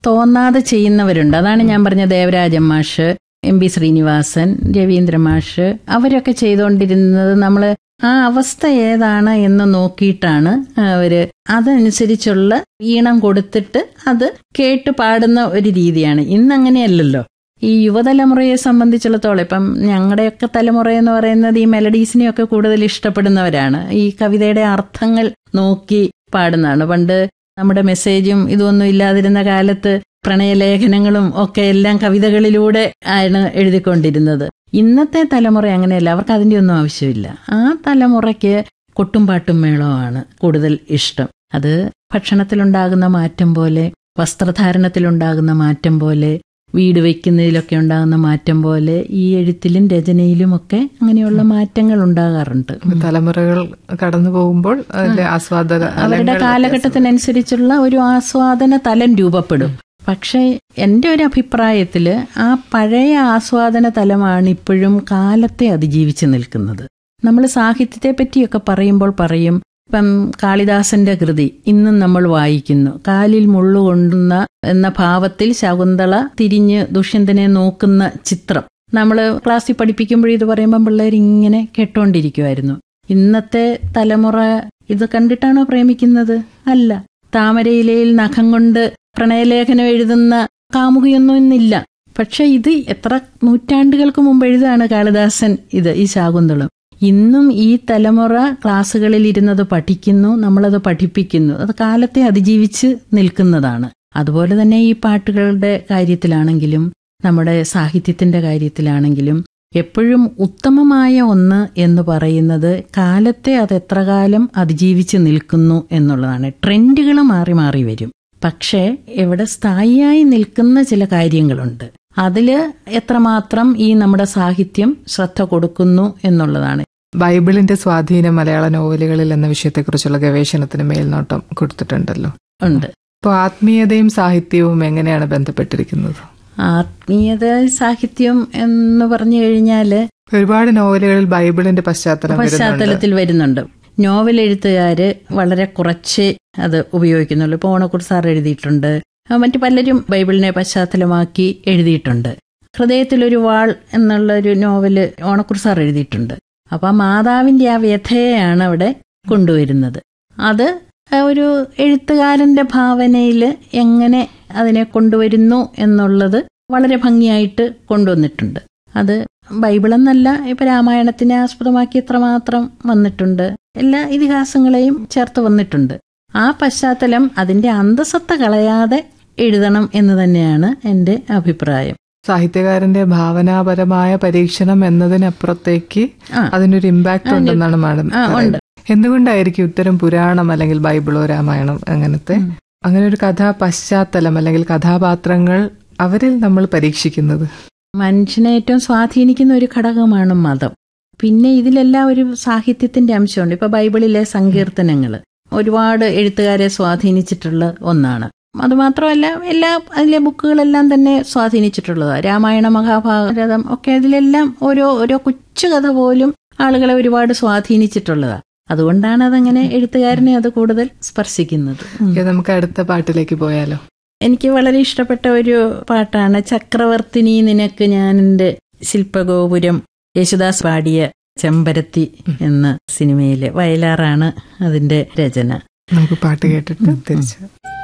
തോന്നാതെ ചെയ്യുന്നവരുണ്ട് അതാണ് ഞാൻ പറഞ്ഞ ദേവരാജൻ മാഷ് എം പി ശ്രീനിവാസൻ രവീന്ദ്ര മാഷ് അവരൊക്കെ ചെയ്തുകൊണ്ടിരുന്നത് നമ്മൾ ആ അവസ്ഥ ഏതാണ് എന്ന് നോക്കിയിട്ടാണ് അവര് അതനുസരിച്ചുള്ള ഈണം കൊടുത്തിട്ട് അത് കേട്ട് പാടുന്ന ഒരു രീതിയാണ് ഇന്നങ്ങനെയല്ലല്ലോ ഈ യുവതലമുറയെ സംബന്ധിച്ചിടത്തോളം ഇപ്പം ഞങ്ങളുടെയൊക്കെ തലമുറ എന്ന് പറയുന്നത് ഈ മെലഡീസിനെയൊക്കെ കൂടുതൽ ഇഷ്ടപ്പെടുന്നവരാണ് ഈ കവിതയുടെ അർത്ഥങ്ങൾ നോക്കി പാടുന്നതാണ് പണ്ട് നമ്മുടെ മെസ്സേജും ഇതൊന്നും ഇല്ലാതിരുന്ന കാലത്ത് പ്രണയലേഖനങ്ങളും ഒക്കെ എല്ലാം കവിതകളിലൂടെ ആണ് എഴുതിക്കൊണ്ടിരുന്നത് ഇന്നത്തെ തലമുറ അങ്ങനെയല്ല അവർക്ക് അതിന്റെ ഒന്നും ആവശ്യമില്ല ആ തലമുറയ്ക്ക് കൊട്ടും പാട്ടും മേളമാണ് കൂടുതൽ ഇഷ്ടം അത് ഭക്ഷണത്തിലുണ്ടാകുന്ന മാറ്റം പോലെ വസ്ത്രധാരണത്തിലുണ്ടാകുന്ന മാറ്റം പോലെ വീട് വയ്ക്കുന്നതിലൊക്കെ ഉണ്ടാകുന്ന മാറ്റം പോലെ ഈ എഴുത്തിലും രചനയിലും ഒക്കെ അങ്ങനെയുള്ള മാറ്റങ്ങൾ ഉണ്ടാകാറുണ്ട് തലമുറകൾ കടന്നു പോകുമ്പോൾ അതിന്റെ ആസ്വാദന അവരുടെ കാലഘട്ടത്തിനനുസരിച്ചുള്ള ഒരു ആസ്വാദന തലം രൂപപ്പെടും പക്ഷേ എൻ്റെ ഒരു അഭിപ്രായത്തില് ആ പഴയ ആസ്വാദന തലമാണ് ഇപ്പോഴും കാലത്തെ അതിജീവിച്ച് നിൽക്കുന്നത് നമ്മൾ സാഹിത്യത്തെ പറ്റിയൊക്കെ പറയുമ്പോൾ പറയും ഇപ്പം കാളിദാസന്റെ കൃതി ഇന്നും നമ്മൾ വായിക്കുന്നു കാലിൽ മുള്ളുകൊണ്ടുന്ന എന്ന ഭാവത്തിൽ ശകുന്തള തിരിഞ്ഞ് ദുഷ്യന്തനെ നോക്കുന്ന ചിത്രം നമ്മൾ ക്ലാസ്സിൽ പഠിപ്പിക്കുമ്പോഴും ഇത് പറയുമ്പോൾ പിള്ളേർ ഇങ്ങനെ കേട്ടോണ്ടിരിക്കുമായിരുന്നു ഇന്നത്തെ തലമുറ ഇത് കണ്ടിട്ടാണോ പ്രേമിക്കുന്നത് അല്ല താമരയിലയിൽ നഖം കൊണ്ട് പ്രണയലേഖനം എഴുതുന്ന കാമുകിയൊന്നും ഇന്നില്ല പക്ഷെ ഇത് എത്ര നൂറ്റാണ്ടുകൾക്ക് മുമ്പ് എഴുതാണ് കാളിദാസൻ ഇത് ഈ ശാകുന്തളം ഇന്നും ഈ തലമുറ ക്ലാസ്സുകളിൽ ഇരുന്നത് പഠിക്കുന്നു നമ്മളത് പഠിപ്പിക്കുന്നു അത് കാലത്തെ അതിജീവിച്ച് നിൽക്കുന്നതാണ് അതുപോലെ തന്നെ ഈ പാട്ടുകളുടെ കാര്യത്തിലാണെങ്കിലും നമ്മുടെ സാഹിത്യത്തിന്റെ കാര്യത്തിലാണെങ്കിലും എപ്പോഴും ഉത്തമമായ ഒന്ന് എന്ന് പറയുന്നത് കാലത്തെ അത് എത്ര കാലം അതിജീവിച്ച് നിൽക്കുന്നു എന്നുള്ളതാണ് ട്രെൻഡുകൾ മാറി മാറി വരും പക്ഷേ ഇവിടെ സ്ഥായിയായി നിൽക്കുന്ന ചില കാര്യങ്ങളുണ്ട് അതില് എത്രമാത്രം ഈ നമ്മുടെ സാഹിത്യം ശ്രദ്ധ കൊടുക്കുന്നു എന്നുള്ളതാണ് ബൈബിളിന്റെ സ്വാധീനം മലയാള നോവലുകളിൽ എന്ന വിഷയത്തെക്കുറിച്ചുള്ള ഗവേഷണത്തിന് മേൽനോട്ടം കൊടുത്തിട്ടുണ്ടല്ലോ ഉണ്ട് അപ്പോൾ ആത്മീയതയും സാഹിത്യവും എങ്ങനെയാണ് ബന്ധപ്പെട്ടിരിക്കുന്നത് ആത്മീയത സാഹിത്യം എന്ന് പറഞ്ഞു കഴിഞ്ഞാല് ഒരുപാട് നോവലുകളിൽ ബൈബിളിന്റെ പശ്ചാത്തലം വരുന്നുണ്ട് പശ്ചാത്തലത്തിൽ വരുന്നുണ്ട് നോവൽ എഴുത്തുകാര് വളരെ കുറച്ചേ അത് ഉപയോഗിക്കുന്നുള്ളൂ ഇപ്പോൾ ഓണക്കുർ സാർ എഴുതിയിട്ടുണ്ട് ആ, മറ്റു പലരും ബൈബിളിനെ പശ്ചാത്തലമാക്കി എഴുതിയിട്ടുണ്ട് ഹൃദയത്തിലൊരു വാൾ എന്നുള്ള ഒരു നോവല് ഓണക്കുർ സാർ എഴുതിയിട്ടുണ്ട് അപ്പൊ ആ മാതാവിന്റെ ആ വ്യഥയെയാണ് അവിടെ കൊണ്ടുവരുന്നത് അത് ഒരു എഴുത്തുകാരന്റെ ഭാവനയിൽ എങ്ങനെ അതിനെ കൊണ്ടുവരുന്നു എന്നുള്ളത് വളരെ ഭംഗിയായിട്ട് കൊണ്ടുവന്നിട്ടുണ്ട് അത് ബൈബിൾ എന്നല്ല ഇപ്പൊ രാമായണത്തിനെ ആസ്പദമാക്കി എത്രമാത്രം വന്നിട്ടുണ്ട് എല്ലാ ഇതിഹാസങ്ങളെയും ചേർത്ത് വന്നിട്ടുണ്ട് ആ പശ്ചാത്തലം അതിന്റെ അന്തസത്ത കളയാതെ എഴുതണം എന്ന് തന്നെയാണ് എൻ്റെ അഭിപ്രായം സാഹിത്യകാരന്റെ ഭാവനാപരമായ പരീക്ഷണം എന്നതിനപ്പുറത്തേക്ക് ആ. അതിനൊരു ഇമ്പാക്ട് ഉണ്ടെന്നാണ് മാഡം ആ, ഉണ്ട്. എന്തുകൊണ്ടായിരിക്കും ഇത്തരം പുരാണം അല്ലെങ്കിൽ ബൈബിളോ രാമായണം അങ്ങനത്തെ അങ്ങനെ ഒരു കഥാ പശ്ചാത്തലം അല്ലെങ്കിൽ കഥാപാത്രങ്ങൾ അവരിൽ നമ്മൾ പരീക്ഷിക്കുന്നത് മനുഷ്യനെ ഏറ്റവും സ്വാധീനിക്കുന്ന ഒരു ഘടകമാണ് മതം പിന്നെ ഇതിലെല്ലാം ഒരു സാഹിത്യത്തിന്റെ അംശമുണ്ട് ഇപ്പൊ ബൈബിളിലെ സങ്കീർത്തനങ്ങൾ ഒരുപാട് എഴുത്തുകാരെ സ്വാധീനിച്ചിട്ടുള്ള ഒന്നാണ് അതുമാത്രമല്ല എല്ലാ അതിലെ ബുക്കുകളെല്ലാം തന്നെ സ്വാധീനിച്ചിട്ടുള്ളതാണ് രാമായണ മഹാഭാരതം ഒക്കെ അതിലെല്ലാം ഓരോ ഓരോ കൊച്ചു കഥ പോലും ആളുകളെ ഒരുപാട് സ്വാധീനിച്ചിട്ടുള്ളതാണ് അതുകൊണ്ടാണ് അതങ്ങനെ എഴുത്തുകാരനെ അത് കൂടുതൽ സ്പർശിക്കുന്നത് ഉം. ഓക്കേ, നമുക്ക് അടുത്ത പാട്ടിലേക്ക് പോയാലോ എനിക്ക് വളരെ ഇഷ്ടപ്പെട്ട ഒരു പാട്ടാണ് ചക്രവർത്തിനി നിനക്ക് ഞാൻ എൻ്റെ ശില്പഗോപുരം യേശുദാസ് പാടിയ ചെമ്പരത്തി എന്ന സിനിമയിലെ വയലാറാണ് അതിന്റെ രചന നമുക്ക് പാട്ട് കേട്ടിട്ട് തിരിച്ചു